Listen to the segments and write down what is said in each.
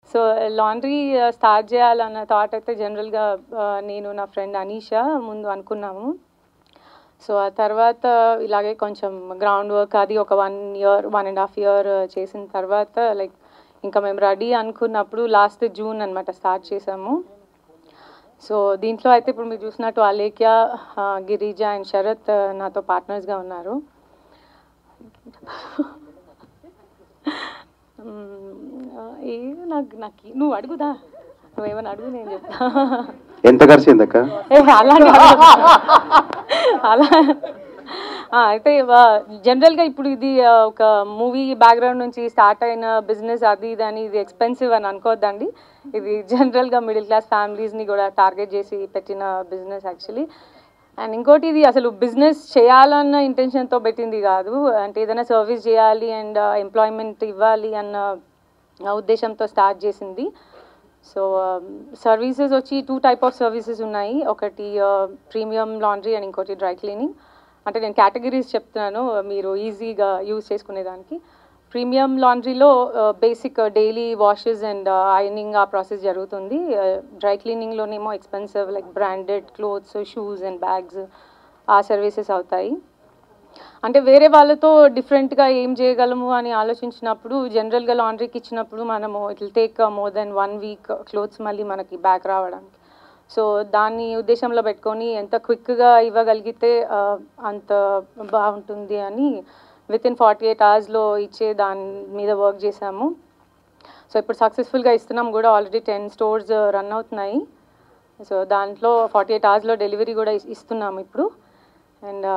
so laundry start చేయాలన్న thought అయితే జనరల్గా నేను నా ఫ్రెండ్ అనీషా ముందు అనుకున్నాము సో ఆ తర్వాత ఇలాగే కొంచెం గ్రౌండ్ వర్క్ అది ఒక one year one and half year చేసిన తర్వాత లైక్ ఇంకా మేము రెడీ అనుకున్నప్పుడు లాస్ట్ జూన్ అనమాట స్టార్ట్ చేసాము సో దీంట్లో అయితే ఇప్పుడు మీరు చూసినట్టు అలేఖ్య ఆ, గిరిజ అండ్ శరత్ ఆ, నాతో పార్ట్నర్స్గా ఉన్నారు మ్మ్, ఆ, ఏ నాకు నాకు నువ్వు అడుగుదా నువ్వేమైనా అడుగు నేను చెప్తా ఎంత ఖర్చు అయింది అక్క ఏ అలా అలా ఆ, అయితే జనరల్గా ఇప్పుడు ఇది ఆ, ఒక మూవీ బ్యాక్గ్రౌండ్ నుంచి స్టార్ట్ అయిన బిజినెస్ అది ఇది అని ఇది ఎక్స్పెన్సివ్ అని అనుకోవద్దండి ఇది జనరల్గా మిడిల్ క్లాస్ ఫ్యామిలీస్ని కూడా టార్గెట్ చేసి పెట్టిన బిజినెస్ యాక్చువల్లీ అండ్ ఇంకోటి ఇది అసలు బిజినెస్ చేయాలన్న ఇంటెన్షన్తో పెట్టింది కాదు అంటే ఏదైనా సర్వీస్ చేయాలి అండ్ ఎంప్లాయ్మెంట్ ఇవ్వాలి అన్న ఉద్దేశంతో స్టార్ట్ చేసింది సో సర్వీసెస్ వచ్చి టూ టైప్ ఆఫ్ సర్వీసెస్ ఉన్నాయి ఒకటి ప్రీమియం లాండ్రీ అండ్ ఇంకోటి డ్రై క్లీనింగ్ అంటే నేను కేటగిరీస్ చెప్తున్నాను మీరు ఈజీగా యూజ్ చేసుకునేదానికి ప్రీమియం లాండ్రీలో basic daily washes and ironing ఆ ప్రాసెస్ జరుగుతుంది డ్రై క్లీనింగ్లోనేమో expensive like branded clothes shoes and bags ఆ సర్వీసెస్ అవుతాయి అంటే వేరే వాళ్ళతో డిఫరెంట్గా ఏం చేయగలము అని ఆలోచించినప్పుడు జనరల్గా లాండ్రీకి ఇచ్చినప్పుడు మనము it will take more than one week clothes మళ్ళీ మనకి బ్యాక్ రావడానికి సో దాన్ని ఉద్దేశంలో పెట్టుకొని ఎంత క్విక్గా ఇవ్వగలిగితే ఆ, అంత బాగుంటుంది అని విత్ ఇన్ ఫార్టీ ఎయిట్ అవర్స్లో ఇచ్చే దాని మీద వర్క్ చేశాము సో ఇప్పుడు సక్సెస్ఫుల్గా ఇస్తున్నాం కూడా ఆల్రెడీ టెన్ స్టోర్స్ రన్ అవుతున్నాయి సో దాంట్లో ఫార్టీ ఎయిట్ అవర్స్లో డెలివరీ కూడా ఇస్- ఇస్తున్నాము ఇప్పుడు అండ్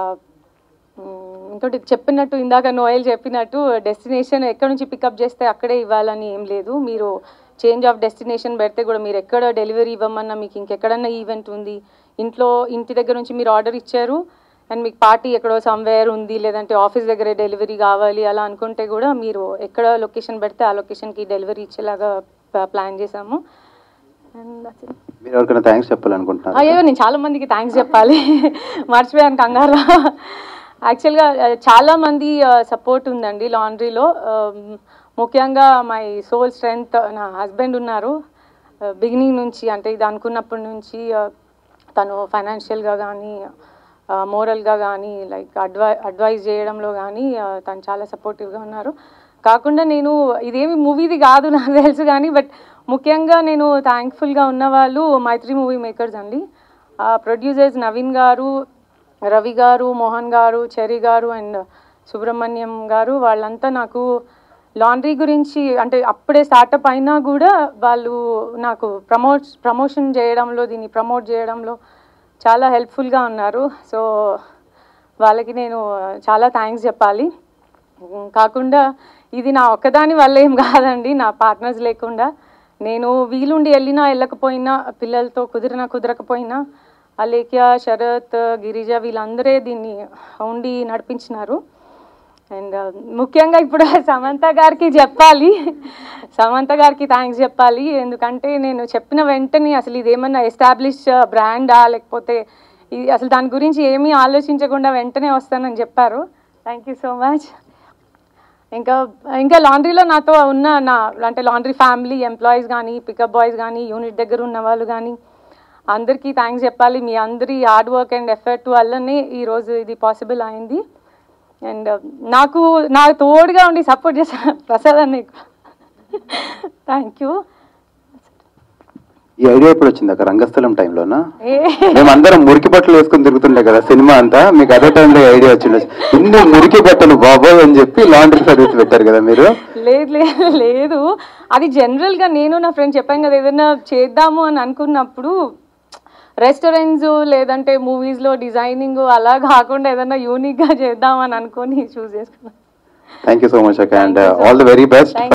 ఇంకోటి చెప్పినట్టు ఇందాక నోయల్ చెప్పినట్టు డెస్టినేషన్ ఎక్కడ నుంచి పికప్ చేస్తే అక్కడే ఇవ్వాలని ఏం లేదు మీరు చేంజ్ ఆఫ్ డెస్టినేషన్ పెడితే కూడా మీరు ఎక్కడ డెలివరీ ఇవ్వమన్నా మీకు ఇంకెక్కడన్నా ఈవెంట్ ఉంది ఇంట్లో ఇంటి దగ్గర నుంచి మీరు ఆర్డర్ ఇచ్చారు అండ్ మీకు పార్టీ ఎక్కడో సమ్వేర్ ఉంది లేదంటే ఆఫీస్ దగ్గరే డెలివరీ కావాలి అలా అనుకుంటే కూడా మీరు ఎక్కడ లొకేషన్ పెడితే ఆ లొకేషన్కి డెలివరీ ఇచ్చేలాగా ప్లాన్ చేసాము అండ్ మీరు ఎవరికైనా థ్యాంక్స్ చెప్పాలనుకుంటున్నారు అయ్యో నేను చాలా మందికి థ్యాంక్స్ చెప్పాలి మర్చిపోయాను కంగారు యాక్చువల్గా చాలా మంది సపోర్ట్ ఉందండి లాండ్రీలో ముఖ్యంగా మై సోల్ స్ట్రెంగ్త్ నా హస్బెండ్ ఉన్నారు బిగినింగ్ నుంచి అంటే ఇది అనుకున్నప్పటి నుంచి uh, తను ఫైనాన్షియల్గా కానీ మోరల్గా కానీ లైక్ అడ్వై అడ్వైజ్ చేయడంలో కానీ తను చాలా సపోర్టివ్గా ఉన్నారు కాకుండా నేను ఇదేమి మూవీది కాదు నాకు తెలుసు కానీ బట్ ముఖ్యంగా నేను థ్యాంక్ఫుల్గా ఉన్న వాళ్ళు మైత్రి మూవీ మేకర్స్ అండి ప్రొడ్యూసర్స్ నవీన్ గారు రవి గారు మోహన్ గారు చెరి గారు అండ్ సుబ్రహ్మణ్యం గారు వాళ్ళంతా నాకు లాండ్రీ గురించి అంటే అప్పుడే స్టార్టప్ అయినా కూడా వాళ్ళు నాకు ప్రమోట్ ప్రమోషన్ చేయడంలో దీన్ని ప్రమోట్ చేయడంలో చాలా హెల్ప్ఫుల్గా ఉన్నారు సో వాళ్ళకి నేను చాలా థ్యాంక్స్ చెప్పాలి ఉమ్, కాకుండా ఇది నా ఒక్కదాని వల్ల ఏం కాదండి నా పార్ట్నర్స్ లేకుండా నేను వీలుండి వెళ్ళినా వెళ్ళకపోయినా పిల్లలతో కుదిరినా కుదరకపోయినా అలేఖ్య శరత్ గిరిజ వీళ్ళందరే దీన్ని ఉండి నడిపించినారు అండ్ ముఖ్యంగా ఇప్పుడు సమంత గారికి చెప్పాలి సమంత గారికి థ్యాంక్స్ చెప్పాలి ఎందుకంటే నేను చెప్పిన వెంటనే అసలు ఇదేమన్నా ఎస్టాబ్లిష్ బ్రాండా లేకపోతే ఇది అసలు దాని గురించి ఏమీ ఆలోచించకుండా వెంటనే వస్తానని చెప్పారు థ్యాంక్ యూ సో మచ్ ఇంకా ఇంకా లాండ్రీలో నాతో ఉన్న నా అంటే లాండ్రీ ఫ్యామిలీ ఎంప్లాయీస్ కానీ పికప్ బాయ్స్ కానీ యూనిట్ దగ్గర ఉన్న వాళ్ళు కానీ అందరికీ థ్యాంక్స్ చెప్పాలి మీ అందరి హార్డ్ వర్క్ అండ్ ఎఫర్ట్ వల్లనే ఈరోజు ఇది పాసిబుల్ అయింది అండ్ నాకు నాకు తోడుగా ఉండి సపోర్ట్ చేసిన ప్రసాద్ అన్న థ్యాంక్ యూ ఈ ఐడియా ఎప్పుడు వచ్చింది అక్క రంగస్థలం టైంలోనా ఏ మేమందరం మురికి బట్టలు వేసుకుని తిరుగుతుండే కదా సినిమా అంతా మీకు అదే టైంలో ఐడియా వచ్చిండే ఇన్ని మురికి బట్టలు బాబోయ్ అని చెప్పి లాండ్రీ సర్వీస్ పెట్టారు కదా మీరు లేదు లేదు లేదు అది జనరల్గా నేను నా ఫ్రెండ్ చెప్పాను కదా ఏదైనా చేద్దాము అని అనుకున్నప్పుడు రెస్టారెంట్స్ లేదంటే మూవీస్లో డిజైనింగ్ అలా కాకుండా ఏదైనా యూనిక్గా చేద్దాం అని అనుకొని చూస్ చేసుకున్నాను థ్యాంక్ యూ సో మచ్ అక్క and all the very best